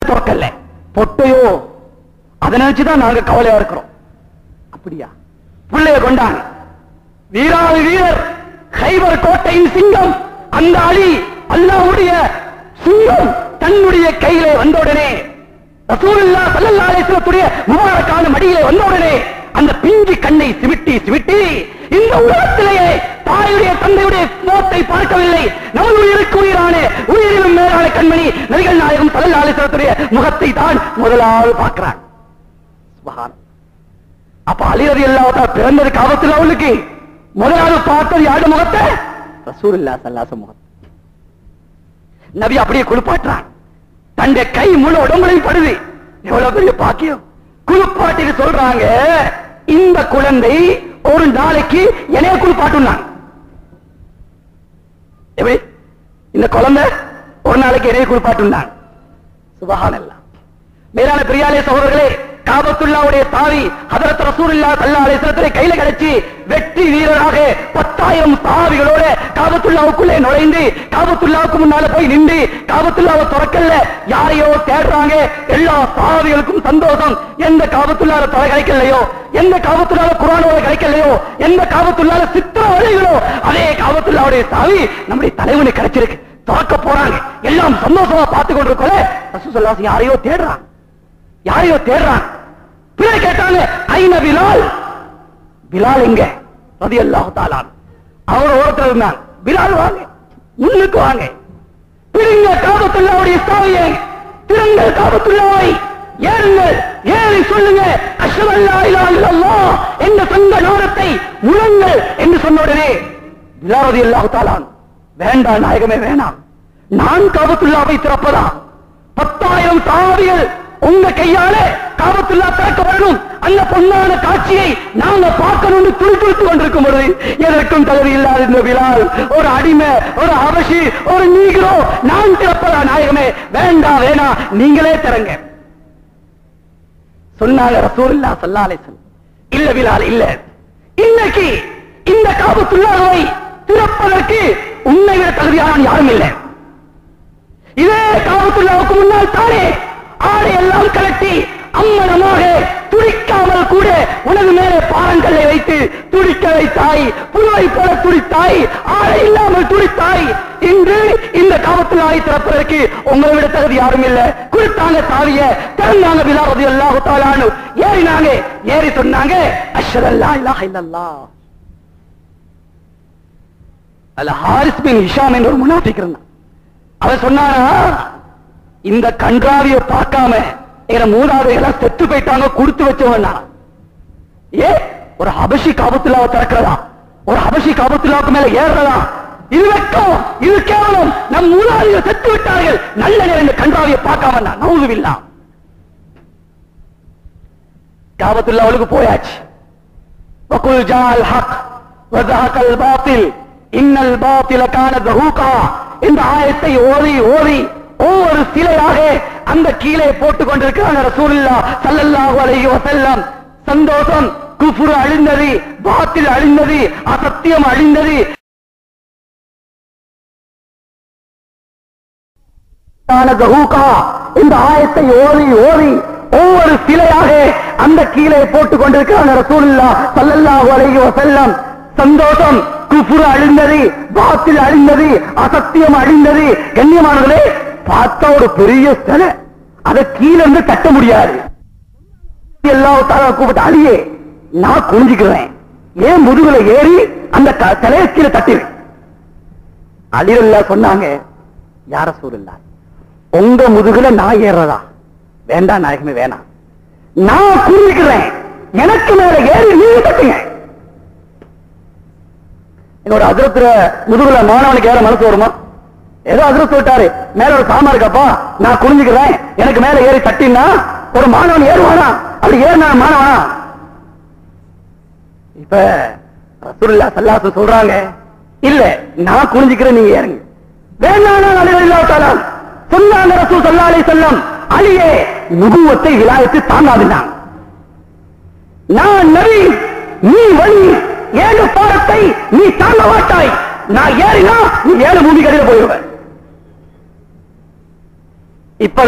துறக்கல பொட்டையோ அதை நினைச்சுதான் நாங்க கவலையா இருக்கிறோம் அப்படியா பிள்ளைய கொண்டாங்க வீராதி வீரர் கைவர் கோட்டையின் சிங்கம் அந்த அலி அல்லாவுடைய சிங்கம் தன்னுடைய கையிலே வந்தவுடனே ரசூலுல்லா ஸல்லல்லாஹு அலைஹி வஸல்லத்துடைய முபாரக்கான மடியிலே வந்தவுடனே அந்த பிஞ்சு கண்ணை சிமிட்டி சிமிட்டி இந்த உலகத்திலேயே தாயுடைய தந்தையுடைய மோத்தை பார்க்கவில்லை நமது உயிருக்கு உயிரான உயிரிலும் மேலான கண்மணி நபிகள் நாயகம் ஸல்லல்லாஹு அலைஹி வஸல்லத்துடைய முகத்தை தான் முதலாவது பார்க்கிறான் சுப்ஹான் அப்ப அலிரதி அல்லாஹ் பிறந்தது காபத்தில் அவளுக்கு முதலாவது பார்த்தது யாரு முகத்தை ரசூலுல்லா சல்லாச முகத்தை நபி அப்படியே குளிப்பாட்டுறான் தன்னுடைய கை முழு உடம்புலையும் படுது எவ்வளவு பெரிய பாக்கியம் குளிப்பாட்டிட்டு சொல்றாங்க இந்த குழந்தை ஒரு நாளைக்கு என்னைய குளிப்பாட்டுனாங்க எப்படி இந்த குழந்தை ஒரு நாளைக்கு என்னைய குளிப்பாட்டுனாங்க சுபஹானல்லாஹ் மேலான பிரியாலே சகோதரர்களே காபத்துல்லாவுடைய தாவி ஹதரத் ரசூலுல்லாஹ் ஸல்லல்லாஹு அலைஹி வஸல்லத்தை கையில கிடைச்சி வெற்றி வீரராக பத்தாயிரம் சாவிகளோட காபத்துல்லாவுக்குள்ளே நுழைந்து காபத்துல்லாவுக்கு முன்னால போய் நின்று காபத்துல்லாவை துறக்கல்ல யாரையோ தேடுறாங்க எல்லா சாவிகளுக்கும் சந்தோஷம் எந்த காபத்துள்ளால தொலை கிடைக்கலையோ எந்த காபத்துள்ளால குரானோட கிடைக்கலையோ எந்த காபத்துள்ளால சித்திர வழிகளோ அதே காபத்துல்லாவுடைய சாவி நம்முடைய தலைவனுக்கு கிடைச்சிருக்கு துறக்க போறாங்க எல்லாம் சந்தோஷமா பார்த்து கொண்டிருக்கோல ரசூலுல்லாஹ் யாரையோ தேடுறாங்க யாரையோ தேடுறான் பிள்ளை கேட்டாங்க ஐன பிலால் பிலால் எங்க ரதி அல்லாஹு தாலான் அவர் ஓரத்தில் இருந்தாங்க பிலால் வாங்க முன்னுக்கு வாங்க பிடிங்க காபத்துல்லாவுடைய சாவியை திருங்கள் காபத்துல்லாவை ஏறுங்கள் ஏறி சொல்லுங்க அஷ்ஹது அல்லா இலாஹா இல்லல்லாஹ் என்ற சொந்த நாரத்தை முழங்கள் என்று சொன்ன உடனே பிலால் ரதி அல்லாஹு தாலான் வேண்டாம் நாயகமே வேணாம் நான் காபத்துல்லாவை திறப்பதா பத்தாயிரம் சாவிகள் உங்க கையால காபத்துல்லா திறக்கப்படணும் அந்த பொன்னான காட்சியை நாங்க பார்க்கணும்னு துடி துடித்து கொண்டிருக்கும் பொழுது எதற்கும் தகுதி இல்லாத இந்த பிலால் ஒரு அடிமை ஒரு அவசி ஒரு நீகிறோ நான் திறப்பதா நாயகமே வேண்டாம் வேணாம் நீங்களே திறங்க சொன்னாங்க ரசூலுல்லாஹ் ஸல்லல்லாஹு அலைஹி வஸல்லம் இல்ல பிலால் இல்ல இன்னைக்கு இந்த காபத்துல்லாவை திறப்பதற்கு உன்னை விட தகுதியானவன் யாரும் இல்லை இதே காபத்துல்லாவுக்கு முன்னால் தானே ஆடை எல்லாம் கலட்டி அம்மனமாக துடிக்காமல் கூட உனது மேலே பாறங்களை வைத்து துடிக்க வைத்தாய் புழுவை போல துடித்தாய் ஆடை இல்லாமல் துடித்தாய் இன்று இந்த காபத்துல்லாவை திறப்பதற்கு உங்களை விட தகுதி யாரும் இல்ல கொடுத்தாங்க தாவிய திறந்தாங்க விழாவது அல்லாஹு தாலானு ஏறினாங்க ஏறி சொன்னாங்க அஷ்ஹதல்லா இலாஹ இல்லல்லாஹ் அல்ல ஹாரிஸ் பின் ஹிஷாம் என்ற ஒரு முனாஃபிக் இருந்தான் அவன் சொன்னானா இந்த கன்றாவிய பார்க்காம என மூணாவது எல்லாம் செத்து போயிட்டாங்க கொடுத்து வச்சவன் நான். ஏ ஒரு ஹபஷி காபத்துலாவை திறக்கிறதா ஒரு ஹபஷி காபத்துலாவுக்கு மேல ஏறுறதா இது வெக்கம் இது கேவலம் நம் மூலாதிகள் செத்து விட்டார்கள் நல்ல நேரம் இந்த கன்றாவிய பார்க்காம நான் நவுதுவில்லா காபத்துல்லாவுக்கு போயாச்சு وقل جاء الحق وزهق الباطل ان الباطل كان زهوقا இந்த ஆயத்தை ஓதி ஓதி ஒவ்வொரு சிலையாக அந்த கீழே போட்டுக் கொண்டிருக்கிறாங்க ரசூலுல்லா ஸல்லல்லாஹு அலைஹி வஸல்லம் சந்தோஷம் குஃப்ரு அழிந்தது பாத்தில் அழிந்தது அசத்தியம் அழிந்தது கான ஜஹூகா இந்த ஆயத்தை ஓதி ஓதி ஒவ்வொரு சிலையாக அந்த கீழே போட்டுக் கொண்டிருக்கிறாங்க ரசூலுல்லா ஸல்லல்லாஹு அலைஹி வஸல்லம் சந்தோஷம் குஃப்ரு அழிந்தது பாத்தில் அழிந்தது அசத்தியம் அழிந்தது கண்ணியமானவர்களே பார்த்தா ஒரு பெரிய சிலை அதை கீழே இருந்து தட்ட முடியாது எல்லாத்தாலும் கூப்பிட்டு அழியே நான் குனிஞ்சுக்கிறேன் ஏன் முதுகுல ஏறி அந்த க- சிலையை கீழே தட்டினேன் அழிரல்ல சொன்னாங்க யார சூழல்லா உங்க முதுகுல நான் ஏறதா வேண்டாம் நாயகமே வேணாம் நான் குனிஞ்சுக்கிறேன் எனக்கு மேல ஏறி நீங்க தட்டுங்க என்னோட அதிரத்துல முதுகுல மாணவனுக்கு ஏற மனசு வருமா ஏதோ அதிரத்து விட்டாரு மேல ஒரு சாமா இருக்கப்பா நான் குனிஞ்சுக்கிறேன் எனக்கு மேல ஏறி தட்டினா ஒரு மாணவன் ஏறுவானா அப்படி ஏறினா மாணவனா இப்ப ரசூலுல்லா சல்லாசு சொல்றாங்க இல்ல நான் குனிஞ்சுக்கிறேன் நீங்க ஏறுங்க வேணானா அலிரல்லா சொன்னாங்க ரசூல் சல்லா அலைஹி வஸல்லம் அலியே நுபுவத்தை விலாயத்து தாங்காதுனாங்க நான் நபி நீ வழி ஏழு பாடத்தை நீ தாங்க மாட்டாய் நான் ஏறினா நீ ஏழு பூமி கடையில் போயிடுவ இப்பதான்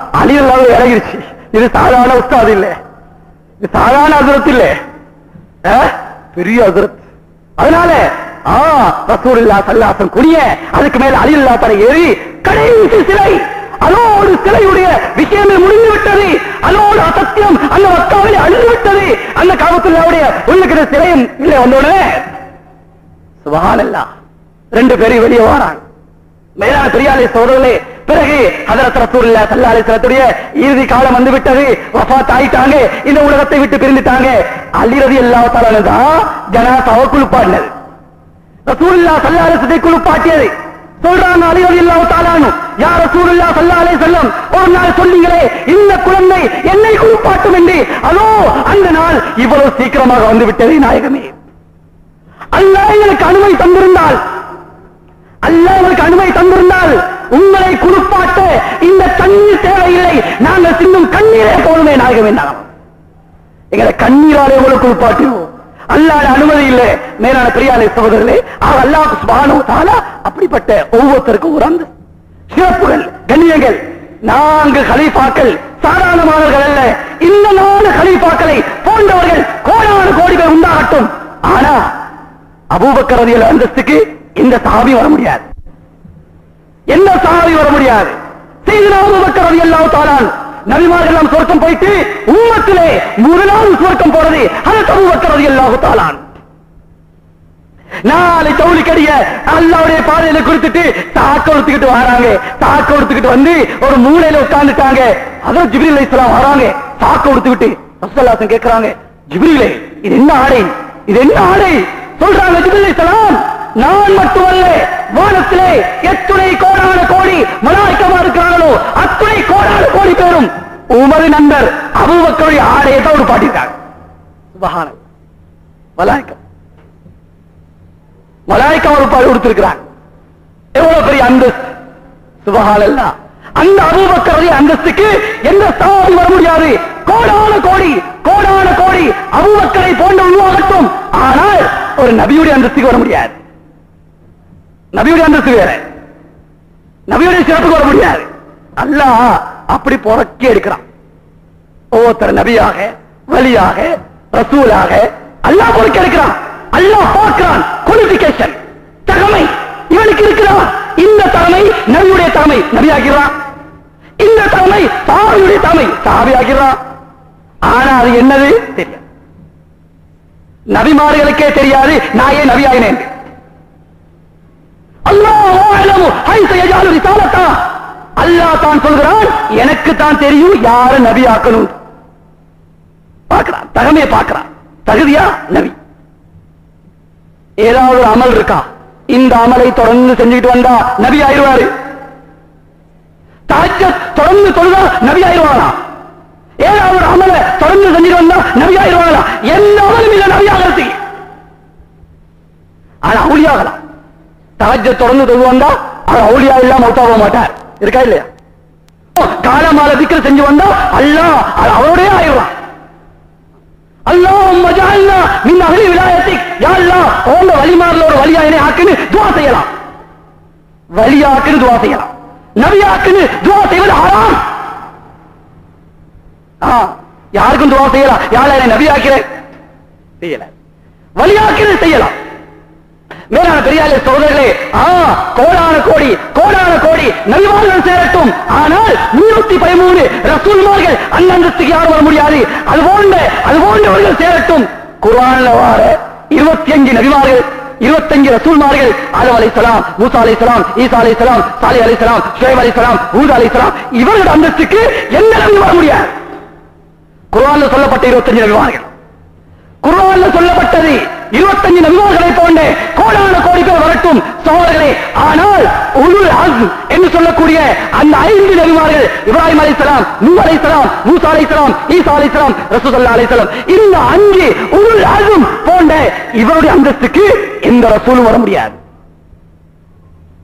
அழியல்லாத இறங்கிருச்சு இது சாதாரண உஸ்தாது இல்ல இது சாதாரண அதிரத்து இல்ல ஆ? பெரிய அதிரத் அதனால ஆ ரசூலுல்லா சல்லாசம் குடிய அதுக்கு மேல அலில்லா தலை ஏறி கடைசி சிலை அதோடு சிலையுடைய விஷயங்கள் முடிந்து விட்டது அதோடு அசத்தியம் அந்த மக்காவிலே அழிந்து விட்டது அந்த காபத்துள்ளாவுடைய உள்ளுக்கிற சிலையும் இல்லை வந்தோடனே சுபஹானல்லா ரெண்டு பேரும் வெளியே வராங்க மேலான பெரியாலே சோதர்களே பிறகு ஹதரத் ரசூலுல்லா ஸல்லல்லாஹு அலைஹி வஸல்லத்துடைய இறுதி காலம் வந்து விட்டது வஃபாத் ஆயிட்டாங்க இந்த உலகத்தை விட்டு பிரிந்துட்டாங்க அலி ரலியல்லாஹு தஆலா தான் ஜனாசாவை குளிப்பாட்டினது ரசூலுல்லா ஸல்லல்லாஹு அலைஹி வஸல்லம் குளிப்பாட்டியது சொல்றாங்க அலி ரலியல்லாஹு தஆலா யா ரசூலுல்லா ஸல்லல்லாஹு அலைஹி வஸல்லம் ஒரு நாள் சொன்னீங்களே இந்த குழந்தை என்னை குளிப்பாட்டும் என்று அதோ அந்த நாள் இவ்வளவு சீக்கிரமாக வந்து விட்டது நாயகமே அல்லாஹ் எங்களுக்கு அனுமதி தந்திருந்தால் அல்லாஹ் உங்களுக்கு அனுமதி தந்திருந்தால் உங்களை குளிப்பாட்ட இந்த தண்ணீர் தேவையில்லை நாங்கள் சின்னும் கண்ணீரே போதுமே நாயகம் வேண்டாம் எங்களை கண்ணீராலே உங்களை குளிப்பாட்டுவோம் அல்லாத அனுமதி இல்லை மேலான பெரியாலே சகோதரர்களே ஆக அல்லாஹ் சுபானோ தாலா அப்படிப்பட்ட ஒவ்வொருத்தருக்கும் ஒரு அந்த சிறப்புகள் கண்ணியங்கள் நான்கு கலீஃபாக்கள் சாதாரணமானவர்கள் அல்ல இந்த நாலு கலீஃபாக்களை போன்றவர்கள் கோடான கோடி பேர் உண்டாகட்டும் ஆனா அபூபக்கர் ரலியல்லாஹு அந்தஸ்துக்கு இந்த சஹாபி வர முடியாது எந்த சஹாபி வர முடியாது செய்தினா அபூபக்கர் ரலியல்லாஹு தஆலா நபிமார்கள் எல்லாம் சொர்க்கம் போயிட்டு உம்மத்திலே முதலாவது சொர்க்கம் போறது அது அபூபக்கர் ரலியல்லாஹு தஆலா நாளை தௌலி கடிய அல்லாவுடைய பாதையில கொடுத்துட்டு தாக்க கொடுத்துக்கிட்டு வராங்க தாக்க கொடுத்துக்கிட்டு வந்து ஒரு மூலையில உட்கார்ந்துட்டாங்க அதான் ஜிப்ரீல் இஸ்லாம் வராங்க தாக்க கொடுத்துக்கிட்டு ரசூலுல்லாஹ் கேக்குறாங்க ஜிப்ரீலே இது என்ன ஆடை இது என்ன ஆடை சொல்றாங்க ஜிப்ரீல் இஸ்லாம் நான் மட்டுமல்ல வானத்திலே எத்துணை கோடான கோடி மலாய்க்கமா இருக்கிறாங்களோ அத்துணை கோடான கோடி பேரும் உமது நண்பர் அபூபக்கருடைய ஆடையை தான் ஒரு பாட்டிருக்காங்க சுபஹானல்லாஹ் மலாய்க்கம் மலாய்க்கா ஒரு பாடு கொடுத்திருக்கிறாங்க எவ்வளவு பெரிய அந்தஸ்து சுபஹானல்லா அந்த அபூபக்கருடைய அந்தஸ்துக்கு எந்த சாதி வர முடியாது கோடான கோடி கோடான கோடி அபூபக்கரை போன்ற உருவாகட்டும் ஆனால் ஒரு நபியுடைய அந்தஸ்துக்கு வர முடியாது நபியுடைய அந்தஸ்து வேற நபியுடைய சிறப்புக்கு வர முடியாது அல்லாஹ் அப்படி புறக்கி எடுக்கிறான் ஒவ்வொருத்தர் நபியாக வலியாக ரசூலாக அல்லாஹ் பொறுக்க எடுக்கிறான் அல்லாஹ் பார்க்கிறான் குவாலிபிகேஷன் தகமை இவனுக்கு இருக்கிறான் இந்த தலைமை நபியுடைய தலைமை நபியாகிறான் இந்த தலைமை சாவியுடைய தலைமை சாவியாகிறான் ஆனா அது என்னது தெரியாது நபிமார்களுக்கே தெரியாது நான் ஏன் நபியாகினேன் அல்லாஹ் தான் சொல்கிறான் எனக்கு தான் தெரியும் யார நபி ஆக்கணும் பார்க்கிறான் தகமையை பார்க்கிறான் தகுதியா நபி ஏதாவது ஒரு அமல் இருக்கா இந்த அமலை தொடர்ந்து செஞ்சுட்டு வந்தா நபி ஆயிடுவாரு தஹஜ்ஜத் தொடர்ந்து தொழுதா நபி ஆயிடுவாங்களா ஏதாவது ஒரு அமலை தொடர்ந்து செஞ்சுட்டு வந்தா நபி ஆயிடுவாங்களா எந்த அமலும் இல்ல நபி ஆகிறதுக்கு ஆனா அவுளியாகலாம் தஹஜ்ஜத் தொடர்ந்து தொழு வந்தா அது அவுளியா இல்லாம மௌத்தா போக மாட்டார் இருக்கா இல்லையா காலமால திக்கிற செஞ்சு வந்தா அல்லாஹ் அது அவரோடய ஆயிடுவான் அல்லாஹ் மஜால்னா மின் அகலி விலாயத்திக் யா அல்லாஹ் உங்க வலிமார்ல ஒரு வலியாயினை ஆக்குன்னு துவா செய்யலாம் வலியாக்குன்னு துவா செய்யலாம் நபியாக்குன்னு துவா செய்வது ஹராம் ஆ, யாருக்கும் துவா செய்யலாம் யாழ என்னை நபி ஆக்கிறேன் செய்யல வலியாக்குன்னு செய்யலாம் மேலான பெரியாலே சோதரர்களே ஆ கோடான கோடி கோடான கோடி நபிமார்கள் சேரட்டும் ஆனால் நூத்தி பதிமூணு ரசூல்மார்கள் அந்தஸ்துக்கு யாரும் வர முடியாது அது போன்ற அது போன்றவர்கள் சேரட்டும் குர்ஆன்ல வார இருபத்தி அஞ்சு நபிமார்கள் இருபத்தஞ்சு ரசூல்மார்கள் ஆதம் அலைஹிஸ்ஸலாம் மூசா அலைஹிஸ்ஸலாம் ஈசா அலைஹிஸ்ஸலாம் சாலி அலைஹிஸ்ஸலாம் ஷுவைப் அலைஹிஸ்ஸலாம் ஹூத் அலைஹிஸ்ஸலாம் இவர்கள் அந்தஸ்துக்கு எந்த நபி வர முடியாது குர்ஆன்ல சொல்லப்பட்ட இருபத்தஞ்சு நபிமார்கள் குர்ஆன்ல சொல்லப்பட்டது இருபத்தஞ்சு நபிமார்களை போன்ற கோடான கோடி பேர் வரட்டும் சோழர்களே ஆனால் உலுல் அஸ்ம் என்று சொல்லக்கூடிய அந்த ஐந்து நபிமார்கள் இப்ராஹிம் அலைஹிஸ்ஸலாம் நூ அலைஹிஸ்ஸலாம் மூசா அலைஹிஸ்ஸலாம் ஈசா அலைஹிஸ்ஸலாம் ரசூலுல்லாஹி அலைஹிஸ்ஸலாம் இந்த அஞ்சு உலுல் அஸ்ம் போன்ற இவருடைய அந்தஸ்துக்கு எந்த ரசூலும் வர முடியாது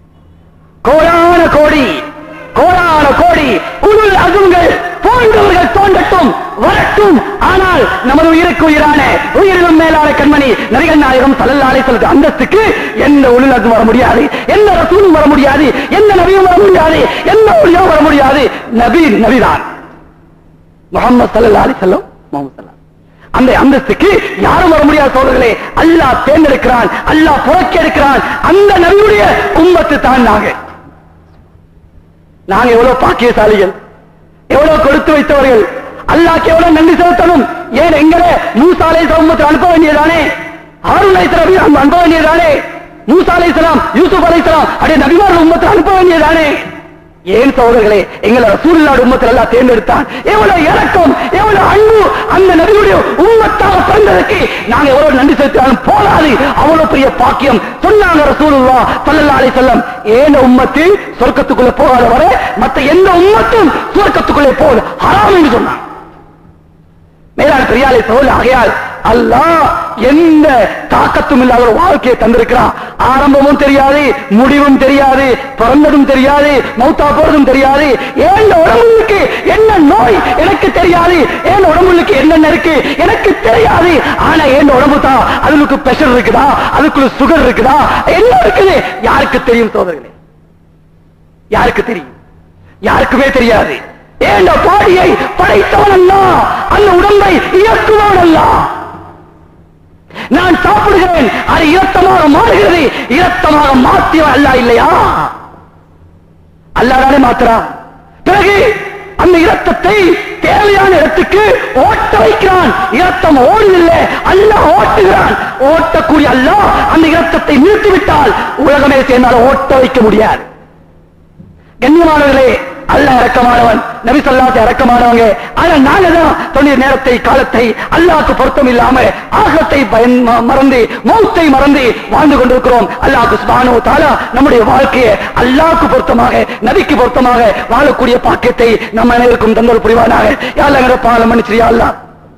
கோடான கோடி கோடான கோடி உருள் அகுங்கள் போன்றவர்கள் தோன்றட்டும் வரட்டும் ஆனால் நமது உயிருக்கு உயிரான உயிரிலும் மேலான கண்மணி நரிகள் நாயகம் சல்லல்லாலே சொல்றது அந்தஸ்துக்கு எந்த ஒளிநதும் வர முடியாது எந்த ரசூலும் வர முடியாது எந்த நபியும் வர முடியாது எந்த ஒளியும் வர முடியாது நபி நபிதான் முகமது சல்லா அலி செல்லம் முகமது சல்லா அந்த அந்தஸ்துக்கு யாரும் வர முடியாத சோழர்களே அல்லாஹ் தேர்ந்தெடுக்கிறான் அல்லாஹ் புறக்கி எடுக்கிறான் அந்த நபியுடைய உம்மத்து தான் நாங்க நாங்க எவ்வளவு பாக்கியசாலிகள் எவ்வளவு கொடுத்து வைத்தவர்கள் அல்லாஹ்க்கு எவ்வளவு நன்றி செலுத்தணும் ஏன் எங்களை மூசாலை சமூகத்தில் அனுப்ப வேண்டியதானே ஹாரூன் அலைஹிஸ்ஸலாம் அனுப்ப வேண்டியதானே மூசா அலைஹிஸ்ஸலாம் யூசுப் அலைஹிஸ்ஸலாம் அப்படியே நபிமார்கள் உம்மத்தில் அனுப்ப வேண்டியதானே ஏன் சகோதரர்களே எங்களை ரசூலுல்லாஹ் உம்மத்தில் எல்லாம் தேர்ந்தெடுத்தான் எவ்வளவு இறக்கம் எவ்வளவு அன்பு அந்த நபியுடைய உம்மத்தாக பிறந்ததற்கு நாங்க எவ்வளவு நன்றி செலுத்தினாலும் போதாது அவ்வளவு பெரிய பாக்கியம் சொன்னாங்க ரசூலுல்லாஹ் ஸல்லல்லாஹு அலைஹி வஸல்லம் ஏன உம்மத்து சொர்க்கத்துக்குள்ள போகாத வரை மத்த எந்த உம்மத்தும் சொர்க்கத்துக்குள்ளே போக ஹராம் என்று சொன்னான் மேலான பெரியாலை சோழ ஆகையால் அல்லாஹ் எந்த தாக்கத்தும் இல்லாத ஒரு வாழ்க்கையை தந்திருக்கிறான் ஆரம்பமும் தெரியாது முடிவும் தெரியாது பிறந்ததும் தெரியாது மௌத்தா போறதும் தெரியாது ஏன் உடம்புக்கு என்ன நோய் எனக்கு தெரியாது ஏன் உடம்புக்கு என்னென்ன இருக்கு எனக்கு தெரியாது ஆனா என் உடம்பு தான் அதுக்கு பிரஷர் இருக்குதா அதுக்குள்ள சுகர் இருக்குதா என்ன இருக்குது யாருக்கு தெரியும் சோதர்களே யாருக்கு தெரியும் யாருக்குமே தெரியாது ஏண்ட பாடியை படைத்தவன் அல்ல அந்த உடம்பை இயக்குவன் அல்ல நான் சாப்பிடுகிறேன் அது இரத்தமாக மாறுகிறது இரத்தமாக மாற்றியவன் அல்ல இல்லையா அல்லாதானே மாத்துறான் பிறகு அந்த இரத்தத்தை தேவையான இடத்துக்கு ஓட்ட வைக்கிறான் இரத்தம் ஓடுதில்லை அல்ல ஓட்டுகிறான் ஓட்டக்கூடிய அல்ல அந்த இரத்தத்தை நிறுத்திவிட்டால் உலகமே சேர்ந்தால் ஓட்ட வைக்க முடியாது கண்ணியமானவர்களே அல்ல இறக்கமானவன் நபி சொல்லாத இறக்கமானவங்க ஆனா நாங்க தான் தொழில் நேரத்தை காலத்தை அல்லாஹ்க்கு பொருத்தம் இல்லாம ஆகத்தை பயன் ம- மறந்து மௌத்தை மறந்து வாழ்ந்து கொண்டிருக்கிறோம் அல்லாஹ்க்கு சுபானோ தாலா நம்முடைய வாழ்க்கையை அல்லாஹ்க்கு பொருத்தமாக நபிக்கு பொருத்தமாக வாழக்கூடிய பாக்கியத்தை நம்ம அனைவருக்கும் தந்தல் புரிவானாக யாழ்ல பாலம் மன்னிச்சிரியா அல்லாஹ்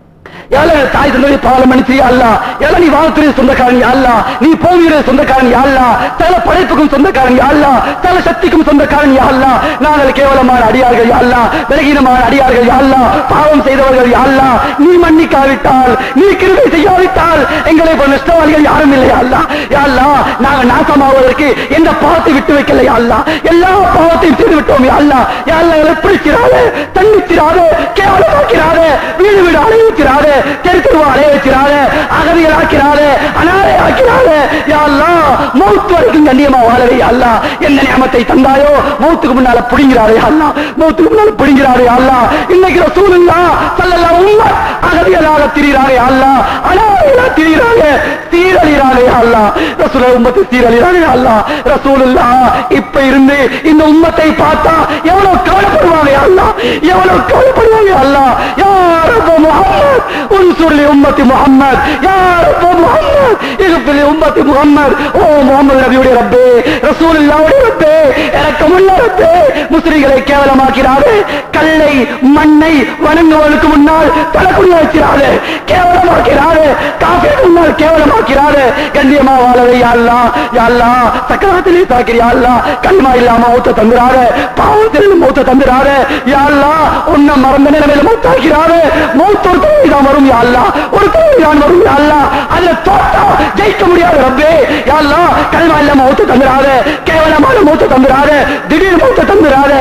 யாழ தாய் தந்தை பாலம் மன்னிச்சு அல்லா யாழ நீ வாழத்துடைய சொந்தக்காரன் அல்லா நீ பூமியுடைய சொந்தக்காரன் அல்லா தல படைப்புக்கும் சொந்தக்காரன் அல்லா தல சக்திக்கும் சொந்தக்காரன் அல்லா நாங்கள் கேவலமான அடியார்கள் அல்லா விலகீனமான அடியார்கள் அல்லா பாவம் செய்தவர்கள் அல்லா நீ மன்னிக்காவிட்டால் நீ கிருபை செய்யாவிட்டால் எங்களை போல நஷ்டவாளிகள் யாரும் இல்லை அல்லா அல்லா நாங்கள் நாசமாவதற்கு எந்த பாவத்தை விட்டு வைக்கல அல்லா எல்லா பாவத்தையும் செய்து விட்டோம் அல்லா யாழ்லா எங்களை பிடிக்கிறாரு தண்டிக்கிறாரு கேவலமாக்கிறாரு வீடு வீடு அலைய வைக்கிறாரு தெரு தெருவா அலைய வைக்கிறாரு அகதிகள் ஆக்கிறாரு அனாதை ஆக்கிறாரு யாழ்லா மௌத்து வரைக்கும் கண்ணியமா வாழவே அல்லா என்ன நியமத்தை தந்தாயோ மௌத்துக்கு முன்னால புடிங்கிறாரே அல்லா மௌத்துக்கு முன்னால புடிங்கிறாரே அல்லா இன்னைக்கு ரசூலுல்லா சல்லல்லாஹு உம்ம அகதிகளாக திரிகிறாரே அல்லா அனாதைகளா திரிகிறாங்க சீரழிறாரே அல்லா ரசூல உம்மத்தை சீரழிறாரே அல்லா ரசூலுல்லா இப்ப இருந்து இந்த உம்மத்தை பார்த்தா எவ்வளவு கவலைப்படுவாங்க அல்லா எவ்வளவு கவலைப்படுவாங்க அல்லா யா ரப்ப முஹம்மத் உன்சுர் லி உம்மத்தி முஹம்மத் யா ரப்ப முஹம்மத் இக்ஃபிர் லி உம்மத்தி முஹம்மத் ஓ முஹம்மது நபியுடைய ரப்பே ரசூலுல்லாஹ்வுடைய ரப்பே இரக்கமுள்ள ரப்பே முஸ்லிம்களை கேவலமாக்கிறாரு கல்லை மண்ணை வணங்குவதற்கு முன்னால் தலக்குடி வைக்கிறாரு கேவலமாக்கிறாரு காஃபிக்கு முன்னால் கேவலமாக்கிறாரு கண்ணியமா வாழவே யாழ்லா யாழ்லா சக்கரத்திலே தாக்கிறி யாழ்லா கல்மா இல்லாம மூத்த தந்துறாரு பாவத்தில் மூத்த தந்துறாரு யாழ்லா உன்னை மறந்த நிலைமையில மூத்தாக்கிறாரு மூத்த ஒரு தோல்வி தான் வரும் யாழ்லா ஒரு தோல்வி தான் வரும் யாழ்லா அதுல தோட்டா ஜெயிக்க முடியாது ரப்பே யாழ்லா கல்மா இல்லாம மூத்த தந்துறாரு கேவலமான மூத்த தந்துறாரு திடீர் மூத்த தந்துறாரு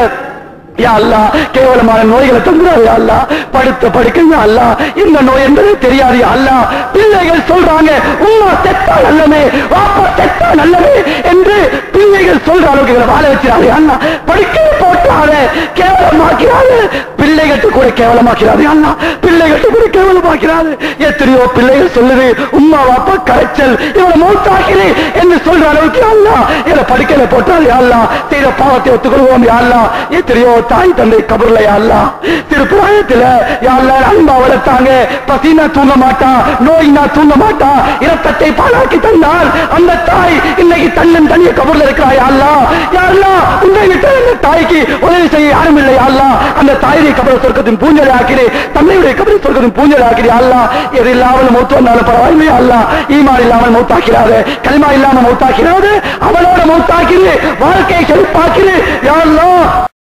யா அல்லாஹ் கேவலமான நோய்களை தந்துறாரு யா அல்லாஹ் படுத்த படுக்கையா அல்லா இந்த நோய் என்பது தெரியாது யா அல்லாஹ் பிள்ளைகள் சொல்றாங்க உம்மா செத்தா நல்லமே வாப்பா செத்தா நல்லமே என்று பிள்ளைகள் சொல்ற அளவுக்கு இவரை வாழ வச்சிடாரு அண்ணா படுக்கையை போட்டாரு கேவலமாக்கிறாரு பிள்ளைகட்டு கூட கேவலமாக்கிறாரு அண்ணா பிள்ளைகட்டு கூட கேவலமாக்கிறாரு எத்தனையோ பிள்ளைகள் சொல்லுது உம்மா வாப்பா கரைச்சல் இவனை மூத்தாக்கிறே என்று சொல்ற அளவுக்கு அல்லா இவரை படுக்கையில போட்டாரு அல்லா செய்த பாவத்தை ஒத்துக்கொள்வோம் அல்லா எத்தனையோ தாய் தந்தை கபர்ல அல்லா திருப்பிராயத்துல யாழ்லா அன்பா வளர்த்தாங்க பசினா தூங்க மாட்டா நோய்னா தூங்க மாட்டா இரத்தத்தை பாலாக்கி தந்தால் அந்த தாய் இன்னைக்கு தன்னன் தனிய கபர்ல இருக்கிறாய் அல்லா யாருலா உன்னை விட்டு அந்த தாய்க்கு உதவி செய்ய யாரும் இல்லை அல்லா அந்த தாயுடைய கபர சொர்க்கத்தின் பூஞ்சலை ஆக்கிறே தன்னையுடைய கபர சொர்க்கத்தின் பூஞ்சலை ஆக்கிறே அல்லா எது இல்லாமல் மௌத்து வந்தாலும் பரவாயில்லை அல்லா ஈமான் இல்லாமல் மௌத்தாக்கிறாரு கல்மா இல்லாமல் மௌத்தாக்கிறாரு அவளோட மௌத்தாக்கிறே வாழ்க்கையை செழிப்பாக்கிறே யாருலா